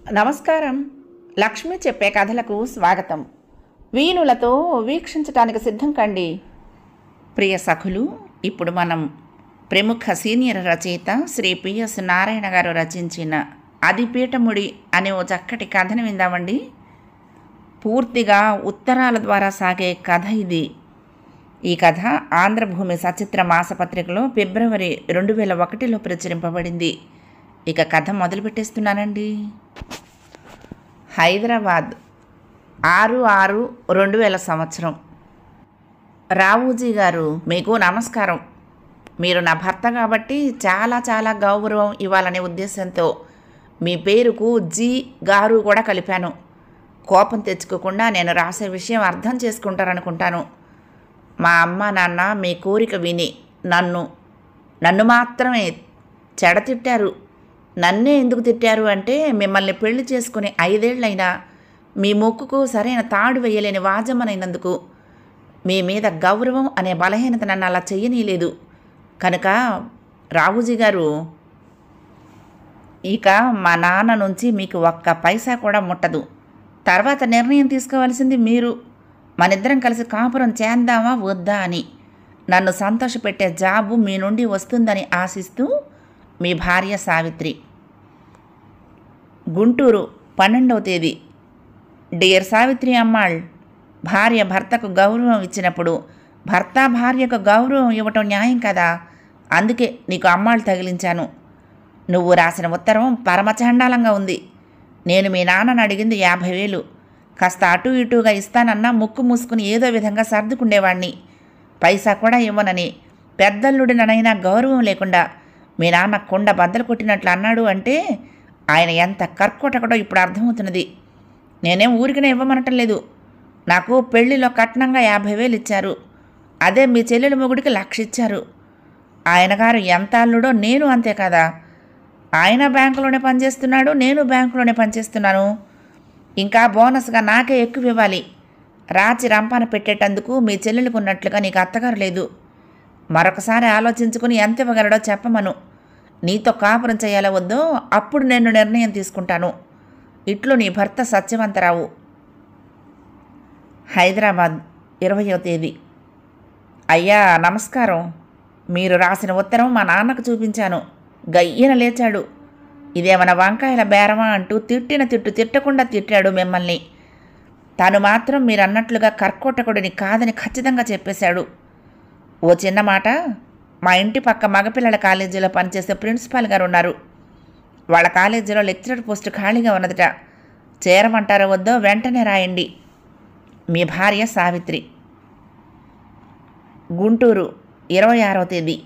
నమస్కారం లక్ష్మి చెప్పే కథలకు స్వాగతం వీణులతో వీక్షించటానికి సిద్ధం కండి ప్రియ సఖులు ఇప్పుడు మనం ప్రముఖ సీనియర్ రచయిత శ్రీ పిఎస్ నారాయణ గారు రచించిన అదిపీఠముడి అనే ఓ చక్కటి కథను విందామండి పూర్తిగా ఉత్తరాల ద్వారా సాగే కథ ఇది ఈ కథ ఆంధ్రభూమి సచిత్ర మాసపత్రికలో ఫిబ్రవరి రెండు వేల ఒకటిలో ప్రచురింపబడింది ఇక కథ మొదలు పెట్టేస్తున్నానండి హైదరాబాద్ ఆరు ఆరు రెండు వేల సంవత్సరం రావుజీ గారు మీకు నమస్కారం మీరు నా భర్త కాబట్టి చాలా చాలా గౌరవం ఇవ్వాలనే ఉద్దేశంతో మీ పేరుకు జీ గారు కూడా కలిపాను కోపం తెచ్చుకోకుండా నేను రాసే విషయం అర్థం చేసుకుంటారనుకుంటాను మా అమ్మ నాన్న మీ కోరిక విని నన్ను నన్ను మాత్రమే చెడ తిట్టారు నన్నే ఎందుకు తిట్టారు అంటే మిమ్మల్ని పెళ్లి చేసుకుని ఐదేళ్లైనా మీ మొక్కుకు సరైన తాడు వేయలేని వాజమ్మనైనందుకు మీ మీద గౌరవం అనే బలహీనత నన్ను అలా చెయ్యనీయలేదు కనుక రావుజీ గారు ఇక మా నాన్న నుంచి మీకు ఒక్క పైసా కూడా ముట్టదు తర్వాత నిర్ణయం తీసుకోవాల్సింది మీరు మనిద్దరం కలిసి కాపురం చేద్దామా వద్దా అని నన్ను సంతోషపెట్టే జాబు మీ నుండి వస్తుందని ఆశిస్తూ మీ భార్య సావిత్రి గుంటూరు పన్నెండవ తేదీ డియర్ సావిత్రి అమ్మాళ్ భార్య భర్తకు గౌరవం ఇచ్చినప్పుడు భర్త భార్యకు గౌరవం ఇవ్వటం న్యాయం కదా అందుకే నీకు అమ్మాళ్ళు తగిలించాను నువ్వు రాసిన ఉత్తరం పరమచండాలంగా ఉంది నేను మీ నాన్నని అడిగింది యాభై వేలు కాస్త అటు ఇటుగా ఇస్తానన్నా ముక్కు మూసుకుని ఏదో విధంగా సర్దుకుండేవాణ్ణి పైసా కూడా ఇవ్వనని పెద్దల్లుడిననైనా గౌరవం లేకుండా మీ నాన్న కుండ బద్దలు కొట్టినట్లు అన్నాడు అంటే ఆయన ఎంత కర్కోటకడో ఇప్పుడు అర్థమవుతున్నది నేనేం ఊరికనే ఇవ్వమనటం లేదు నాకు పెళ్లిలో కట్నంగా యాభై వేలు ఇచ్చారు అదే మీ చెల్లెల మొగుడికి లక్ష ఇచ్చారు ఆయన గారు ఎంత అల్లుడో నేను అంతే కదా ఆయన బ్యాంకులోనే పనిచేస్తున్నాడు నేను బ్యాంకులోనే పనిచేస్తున్నాను ఇంకా బోనస్గా నాకే ఎక్కువ ఇవ్వాలి రాచి రంపాన పెట్టేటందుకు మీ చెల్లెలకు ఉన్నట్లుగా నీకు అత్తగారు లేదు మరొకసారి ఆలోచించుకుని ఎంత ఇవ్వగలడో చెప్పమను నీతో కాపురం చేయాలో వద్దో అప్పుడు నేను నిర్ణయం తీసుకుంటాను ఇట్లు నీ భర్త సత్యవంతరావు హైదరాబాద్ ఇరవయో తేదీ అయ్యా నమస్కారం మీరు రాసిన ఉత్తరం మా నాన్నకు చూపించాను గయ్యన లేచాడు ఇదేమన్నా వంకాయల బేరమా అంటూ తిట్టిన తిట్టు తిట్టకుండా తిట్టాడు మిమ్మల్ని తాను మాత్రం మీరు అన్నట్లుగా కర్కోటకుడిని కాదని ఖచ్చితంగా చెప్పేశాడు ఓ చిన్న మాట మా ఇంటి పక్క మగపిల్లల కాలేజీలో పనిచేసే ప్రిన్సిపాల్ గారు ఉన్నారు వాళ్ళ కాలేజీలో లెక్చరర్ పోస్ట్ ఖాళీగా ఉన్నదట చేరమంటారో వద్దో వెంటనే రాయండి మీ భార్య సావిత్రి గుంటూరు ఇరవై ఆరవ తేదీ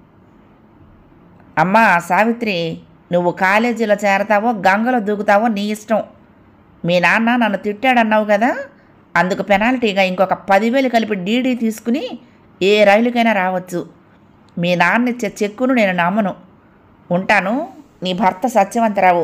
అమ్మా సావిత్రి నువ్వు కాలేజీలో చేరతావో గంగలో దూకుతావో నీ ఇష్టం మీ నాన్న నన్ను తిట్టాడన్నావు కదా అందుకు పెనాల్టీగా ఇంకొక పదివేలు కలిపి డీడీ తీసుకుని ఏ రైలుకైనా రావచ్చు మీ నాన్న ఇచ్చే చెక్కును నేను నమ్మను ఉంటాను నీ భర్త సత్యవంతరావు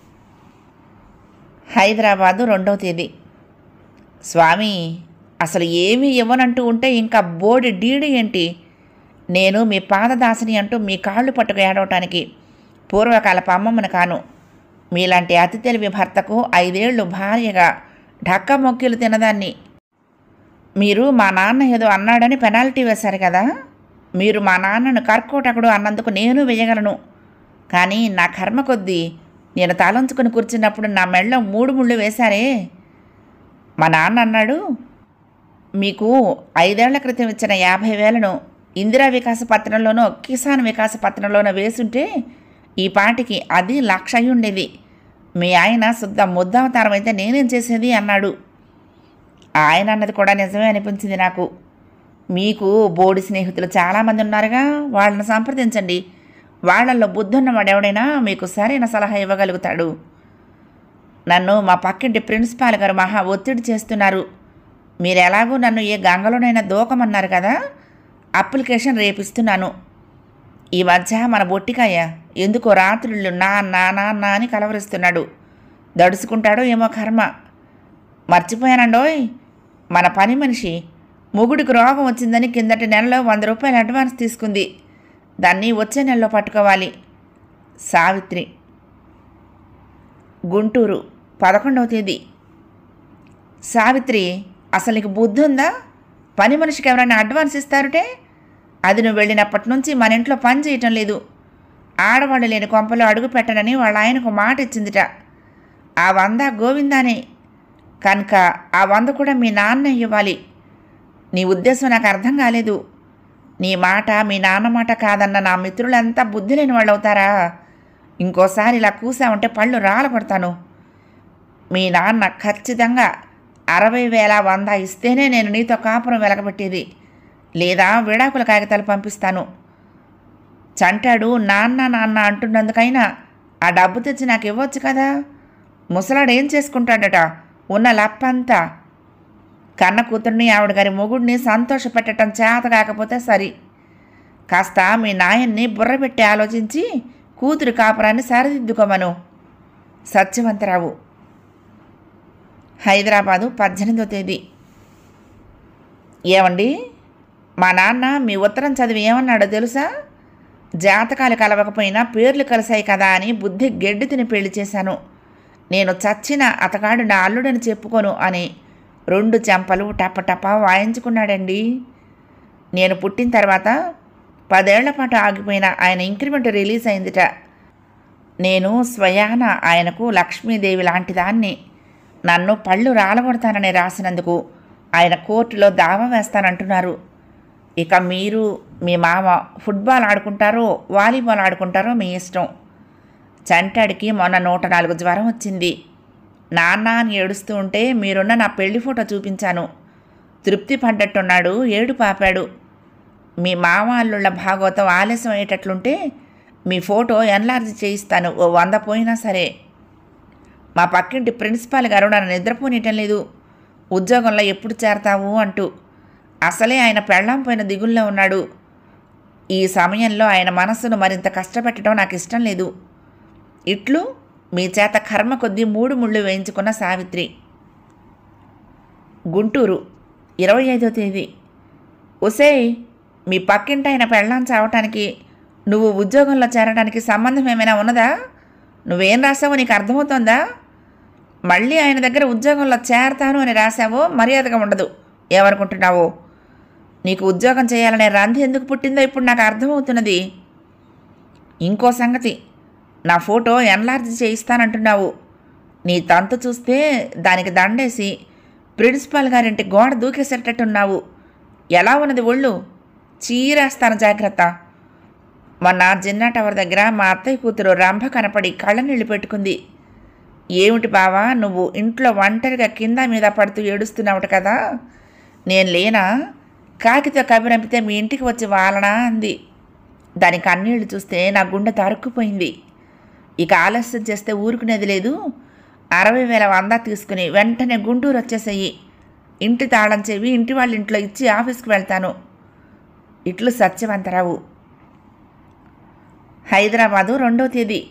హైదరాబాదు రెండవ తేదీ స్వామి అసలు ఏమీ ఇవ్వనంటూ ఉంటే ఇంకా బోడి డీడీ ఏంటి నేను మీ పాదదాసిని అంటూ మీ కాళ్ళు పట్టుకు ఏడవటానికి పూర్వకాలపు అమ్మమ్మను కాను మీలాంటి అతి తెలివి భర్తకు ఐదేళ్లు భార్యగా ఢక్క మొక్కిలు తినదాన్ని మీరు మా నాన్న ఏదో అన్నాడని పెనాల్టీ వేశారు కదా మీరు మా నాన్నను కర్కోటకుడు అన్నందుకు నేను వేయగలను కానీ నా కర్మ కొద్దీ నేను తలంచుకుని కూర్చున్నప్పుడు నా మెడలో మూడు ముళ్ళు వేశారే మా నాన్న అన్నాడు మీకు ఐదేళ్ల క్రితం ఇచ్చిన యాభై వేలను ఇందిరా వికాస పత్రంలోనో కిసాన్ వికాస పత్రంలోనో వేసుంటే ఈ పాటికి అది లక్ష అయి ఉండేది మీ ఆయన శుద్ధ ముద్దావతారం అయితే నేనేం చేసేది అన్నాడు ఆయన అన్నది కూడా నిజమే అనిపించింది నాకు మీకు బోడి స్నేహితులు చాలామంది ఉన్నారుగా వాళ్ళని సంప్రదించండి వాళ్ళల్లో బుద్ధున్నవాడు ఎవడైనా మీకు సరైన సలహా ఇవ్వగలుగుతాడు నన్ను మా పక్కింటి ప్రిన్సిపాల్ గారు మహా ఒత్తిడి చేస్తున్నారు మీరు ఎలాగూ నన్ను ఏ గంగలోనైనా దూకమన్నారు కదా అప్లికేషన్ రేపిస్తున్నాను ఈ మధ్య మన బొట్టికాయ ఎందుకో రాత్రుళ్ళు నా నా నాన్న అని కలవరిస్తున్నాడు దడుచుకుంటాడో ఏమో కర్మ మర్చిపోయానండోయ్ మన పని మనిషి మొగుడికి రోగం వచ్చిందని కిందటి నెలలో వంద రూపాయలు అడ్వాన్స్ తీసుకుంది దాన్ని వచ్చే నెలలో పట్టుకోవాలి సావిత్రి గుంటూరు పదకొండవ తేదీ సావిత్రి అసలు నీకు బుద్ధి ఉందా పని మనిషికి ఎవరైనా అడ్వాన్స్ ఇస్తారుటే అది నువ్వు వెళ్ళినప్పటి నుంచి మన ఇంట్లో పని చేయటం లేదు ఆడవాళ్ళు లేని కొంపలో అడుగు పెట్టనని వాళ్ళ ఆయనకు మాట ఇచ్చిందిట ఆ వంద గోవిందానే కనుక ఆ వంద కూడా మీ నాన్న ఇవ్వాలి నీ ఉద్దేశం నాకు అర్థం కాలేదు నీ మాట మీ నాన్న మాట కాదన్న నా మిత్రులంతా బుద్ధి లేని వాళ్ళు అవుతారా ఇంకోసారి ఇలా కూసామంటే పళ్ళు రాలపడతాను మీ నాన్న ఖచ్చితంగా అరవై వేల వంద ఇస్తేనే నేను నీతో కాపురం వెలగబెట్టేది లేదా విడాకుల కాగితాలు పంపిస్తాను చంటాడు నాన్న నాన్న అంటున్నందుకైనా ఆ డబ్బు తెచ్చి నాకు ఇవ్వచ్చు కదా ముసలాడు ఏం చేసుకుంటాడట ఉన్న లప్పంతా కన్న కూతుర్ని ఆవిడ గారి మొగుడిని సంతోషపెట్టడం చేత కాకపోతే సరి కాస్త మీ నాయన్ని బుర్రబెట్టి ఆలోచించి కూతురు కాపురాన్ని సరిదిద్దుకోమను సత్యవంతరావు హైదరాబాదు పద్దెనిమిదో తేదీ ఏమండి మా నాన్న మీ ఉత్తరం చదివి ఏమన్నాడో తెలుసా జాతకాలు కలవకపోయినా పేర్లు కలిశాయి కదా అని బుద్ధి గెడ్డి తిని పెళ్లి చేశాను నేను చచ్చిన అతగాడు నా అల్లుడని చెప్పుకోను అని రెండు చెంపలు టపటప వాయించుకున్నాడండి నేను పుట్టిన తర్వాత పదేళ్ల పాటు ఆగిపోయిన ఆయన ఇంక్రిమెంట్ రిలీజ్ అయిందిట నేను స్వయాన ఆయనకు లక్ష్మీదేవి లాంటి దాన్ని నన్ను పళ్ళు రాలగొడతానని రాసినందుకు ఆయన కోర్టులో దావా వేస్తానంటున్నారు ఇక మీరు మీ మామ ఫుట్బాల్ ఆడుకుంటారో వాలీబాల్ ఆడుకుంటారో మీ ఇష్టం చంటాడికి మొన్న నూట నాలుగు జ్వరం వచ్చింది నాన్న అని ఏడుస్తూ ఉంటే మీరున్న నా పెళ్లి ఫోటో చూపించాను తృప్తి పడ్డట్టున్నాడు ఏడు పాపాడు మీ మామ అల్లుళ్ళ భాగవతం ఆలస్యం అయ్యేటట్లుంటే మీ ఫోటో ఎన్లార్జ్ చేయిస్తాను ఓ వంద పోయినా సరే మా పక్కింటి ప్రిన్సిపాల్ గారు నన్ను నిద్రపోనీయటం లేదు ఉద్యోగంలో ఎప్పుడు చేరతావు అంటూ అసలే ఆయన పెళ్ళాం పోయిన దిగుల్లో ఉన్నాడు ఈ సమయంలో ఆయన మనస్సును మరింత కష్టపెట్టడం నాకు ఇష్టం లేదు ఇట్లు మీ చేత కర్మ కొద్దీ మూడు ముళ్ళు వేయించుకున్న సావిత్రి గుంటూరు ఇరవై ఐదో తేదీ ఒసేయ్ మీ పక్కింటి ఆయన పెళ్ళాం చావటానికి నువ్వు ఉద్యోగంలో చేరడానికి సంబంధం ఏమైనా ఉన్నదా నువ్వేం రాసావో నీకు అర్థమవుతోందా మళ్ళీ ఆయన దగ్గర ఉద్యోగంలో చేరతాను అని రాసావో మర్యాదగా ఉండదు ఏమనుకుంటున్నావో నీకు ఉద్యోగం చేయాలనే రంధి ఎందుకు పుట్టిందో ఇప్పుడు నాకు అర్థమవుతున్నది ఇంకో సంగతి నా ఫోటో ఎన్లార్జ్ చేయిస్తానంటున్నావు నీ తంతు చూస్తే దానికి దండేసి ప్రిన్సిపాల్ గారింటి గోడ దూకేసేటట్టున్నావు ఎలా ఉన్నది ఒళ్ళు చీరేస్తాను జాగ్రత్త మొన్న జిన్నా టవర్ దగ్గర మా అత్తయ్య కూతురు రంభ కనపడి కళ్ళనీళ్ళు పెట్టుకుంది ఏమిటి బావా నువ్వు ఇంట్లో ఒంటరిగా కింద మీద పడుతూ ఏడుస్తున్నావుట కదా నేను లేనా కాకితో కబిరంపితే మీ ఇంటికి వచ్చి వాలనా అంది దాని కన్నీళ్లు చూస్తే నా గుండె తరుక్కుపోయింది ఇక ఆలస్యం చేస్తే ఊరుకునేది లేదు అరవై వేల వంద తీసుకుని వెంటనే గుంటూరు వచ్చేసేయి ఇంటి తాళం చెవి ఇంటి వాళ్ళ ఇంట్లో ఇచ్చి ఆఫీస్కి వెళ్తాను ఇట్లు సత్యవంతరావు హైదరాబాదు రెండో తేదీ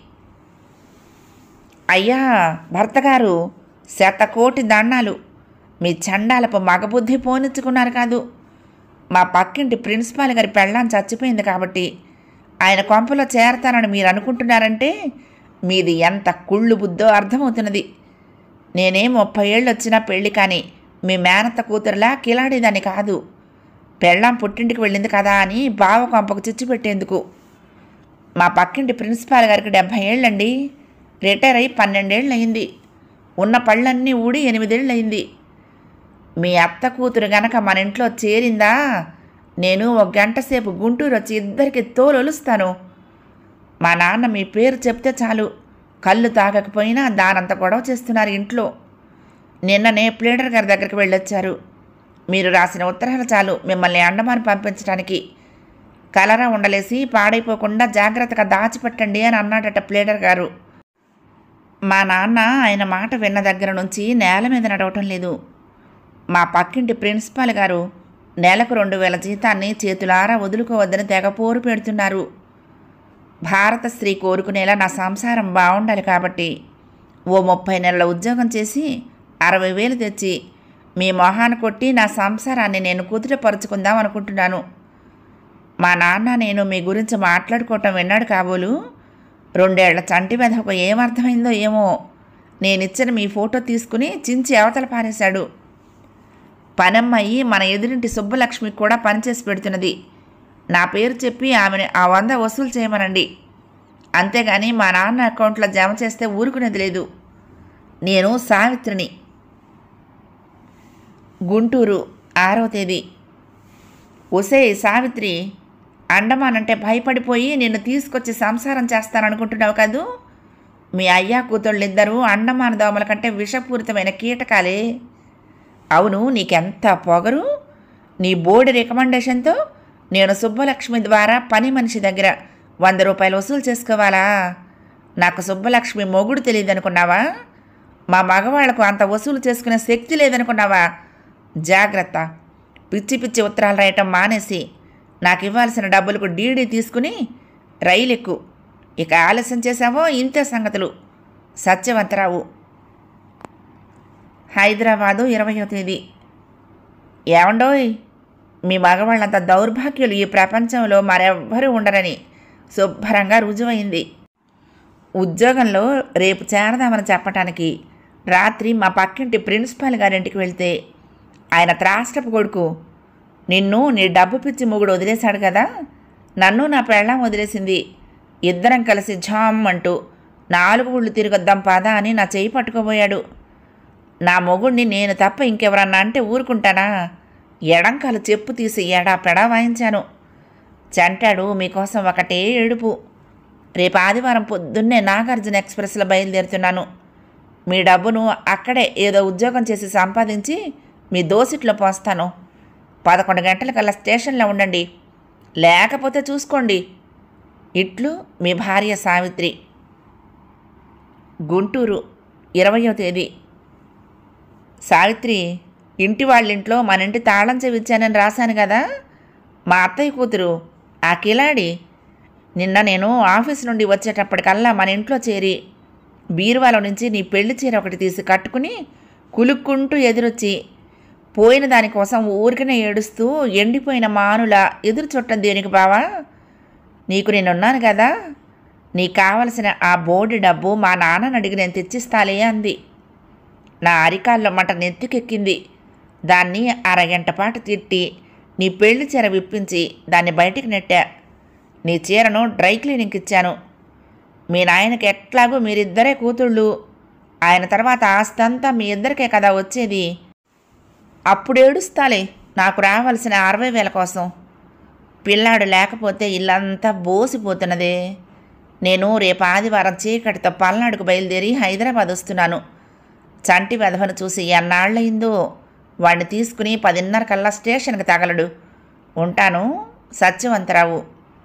అయ్యా భర్తగారు శతకోటి దండాలు మీ చండాలపు మగబుద్ధి పోనిచ్చుకున్నారు కాదు మా పక్కింటి ప్రిన్సిపాల్ గారి పెళ్ళాం చచ్చిపోయింది కాబట్టి ఆయన కొంపలో చేరతానని మీరు అనుకుంటున్నారంటే మీది ఎంత కుళ్ళు బుద్ధో అర్థమవుతున్నది నేనే ముప్పై ఏళ్ళు వచ్చినా పెళ్ళి కానీ మీ మేనత్త కూతురులా కిలాడేదాన్ని కాదు పెళ్ళాం పుట్టింటికి వెళ్ళింది కదా అని బావ కొంపకు చిచ్చు పెట్టేందుకు మా పక్కింటి ప్రిన్సిపాల్ గారికి డెబ్భై ఏళ్ళండి రిటైర్ అయ్యి పన్నెండేళ్ళు అయింది ఉన్న పళ్ళన్నీ ఊడి ఎనిమిదేళ్ళు అయింది మీ అత్త కూతురు గనక మన ఇంట్లో చేరిందా నేను ఒక గంట సేపు గుంటూరు వచ్చి ఇద్దరికి తోలొలుస్తాను మా నాన్న మీ పేరు చెప్తే చాలు కళ్ళు తాగకపోయినా దానంత గొడవ చేస్తున్నారు ఇంట్లో నిన్ననే ప్లేడర్ గారి దగ్గరికి వెళ్ళొచ్చారు మీరు రాసిన ఉత్తరాలు చాలు మిమ్మల్ని అండమాన్ పంపించడానికి కలరా ఉండలేసి పాడైపోకుండా జాగ్రత్తగా దాచిపెట్టండి అని అన్నాడట ప్లేడర్ గారు మా నాన్న ఆయన మాట విన్న దగ్గర నుంచి నేల మీద నడవటం లేదు మా పక్కింటి ప్రిన్సిపాల్ గారు నెలకు రెండు వేల జీతాన్ని చేతులారా వదులుకోవద్దని తెగ పోరు పెడుతున్నారు భారత స్త్రీ కోరుకునేలా నా సంసారం బాగుండాలి కాబట్టి ఓ ముప్పై నెలల ఉద్యోగం చేసి అరవై వేలు తెచ్చి మీ మొహాన్ని కొట్టి నా సంసారాన్ని నేను కుదుటపరుచుకుందాం అనుకుంటున్నాను మా నాన్న నేను మీ గురించి మాట్లాడుకోవటం విన్నాడు కాబోలు రెండేళ్ల చంటి వెధకు ఏమర్థమైందో ఏమో నేనిచ్చిన మీ ఫోటో తీసుకుని చించి అవతల పారేశాడు పనమ్మాయి మన ఎదురింటి సుబ్బలక్ష్మికి కూడా పనిచేసి పెడుతున్నది నా పేరు చెప్పి ఆమెను ఆ వంద వసూలు చేయమనండి అంతేగాని మా నాన్న అకౌంట్లో జమ చేస్తే ఊరుకునేది లేదు నేను సావిత్రిని గుంటూరు ఆరవ తేదీ ఒసే సావిత్రి అండమానంటే భయపడిపోయి నిన్ను తీసుకొచ్చి సంసారం చేస్తాననుకుంటున్నావు కదూ మీ అయ్యా కూతుళ్ళిద్దరూ అండమాన దోమల కంటే విషపూరితమైన కీటకాలే అవును నీకెంత పొగరు నీ బోర్డు రికమెండేషన్తో నేను సుబ్బలక్ష్మి ద్వారా పని మనిషి దగ్గర వంద రూపాయలు వసూలు చేసుకోవాలా నాకు సుబ్బలక్ష్మి మొగుడు తెలియదనుకున్నావా మా మగవాళ్లకు అంత వసూలు చేసుకునే శక్తి లేదనుకున్నావా జాగ్రత్త పిచ్చి పిచ్చి ఉత్తరాలు రాయటం మానేసి నాకు ఇవ్వాల్సిన డబ్బులకు డీడీ తీసుకుని రైలు ఎక్కు ఇక ఆలస్యం చేశావో ఇంతే సంగతులు సత్యవంతరావు హైదరాబాదు ఇరవయో తేదీ ఏమండోయ్ మీ మగవాళ్ళంత దౌర్భాగ్యులు ఈ ప్రపంచంలో మరెవ్వరూ ఉండరని శుభ్రంగా రుజువైంది ఉద్యోగంలో రేపు చేరదామని చెప్పటానికి రాత్రి మా పక్కింటి ప్రిన్సిపాల్ గారింటికి వెళ్తే ఆయన త్రాష్టపు కొడుకు నిన్ను నీ డబ్బు పిచ్చి మొగుడు వదిలేశాడు కదా నన్ను నా పెళ్ళాం వదిలేసింది ఇద్దరం కలిసి ఝామ్ అంటూ నాలుగు ఊళ్ళు తిరగొద్దాం పదా అని నా చేయి పట్టుకోబోయాడు నా మొగుడిని నేను తప్ప ఇంకెవరన్నా అంటే ఊరుకుంటానా ఎడంకాలు చెప్పు తీసి ఎడా పెడా వాయించాను చంటాడు మీకోసం ఒకటే ఏడుపు రేపు ఆదివారం పొద్దున్నే నాగార్జున ఎక్స్ప్రెస్లో బయలుదేరుతున్నాను మీ డబ్బును అక్కడే ఏదో ఉద్యోగం చేసి సంపాదించి మీ దోసిట్లో పోస్తాను పదకొండు గంటలకల్లా స్టేషన్లో ఉండండి లేకపోతే చూసుకోండి ఇట్లు మీ భార్య సావిత్రి గుంటూరు ఇరవయో తేదీ సావిత్రి ఇంటి వాళ్ళింట్లో మన ఇంటి తాళం చెవి ఇచ్చానని రాశాను కదా మా అత్తయ్య కూతురు ఆ కిలాడి నిన్న నేను ఆఫీస్ నుండి వచ్చేటప్పటికల్లా మన ఇంట్లో చేరి బీరువాలో నుంచి నీ పెళ్లి చీర ఒకటి తీసి కట్టుకుని కులుక్కుంటూ ఎదురొచ్చి పోయిన దానికోసం ఊరికనే ఏడుస్తూ ఎండిపోయిన మానుల ఎదురు చుట్టం దేనికి బావా నీకు నేనున్నాను కదా నీకు కావలసిన ఆ బోర్డు డబ్బు మా నాన్నని అడిగి నేను తెచ్చిస్తాలే అంది నా అరికాల్లో మంట నెత్తికెక్కింది దాన్ని అరగంట పాటు తిట్టి నీ పెళ్లి చీర విప్పించి దాన్ని బయటికి నెట్టా నీ చీరను డ్రై క్లీనింగ్కి ఇచ్చాను మీ నాయనకి ఎట్లాగూ మీరిద్దరే కూతుళ్ళు ఆయన తర్వాత ఆస్తంతా మీ ఇద్దరికే కదా వచ్చేది అప్పుడు ఏడుస్తాలే నాకు రావాల్సిన అరవై వేల కోసం పిల్లాడు లేకపోతే ఇల్లంతా బోసిపోతున్నదే నేను రేపు ఆదివారం చీకటితో పల్నాడుకు బయలుదేరి హైదరాబాద్ వస్తున్నాను చంటి వెధవను చూసి ఎన్నాళ్ళయిందో వాడిని తీసుకుని పదిన్నర కల్లా స్టేషన్కి తగలడు ఉంటాను సత్యవంతరావు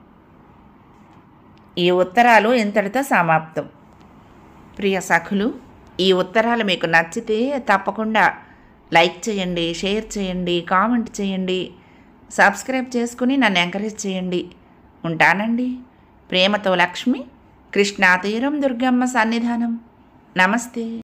ఈ ఉత్తరాలు ఇంతటితో సమాప్తం ప్రియ సఖులు ఈ ఉత్తరాలు మీకు నచ్చితే తప్పకుండా లైక్ చేయండి షేర్ చేయండి కామెంట్ చేయండి సబ్స్క్రైబ్ చేసుకుని నన్ను ఎంకరేజ్ చేయండి ఉంటానండి ప్రేమతో లక్ష్మి కృష్ణా తీరం దుర్గమ్మ సన్నిధానం నమస్తే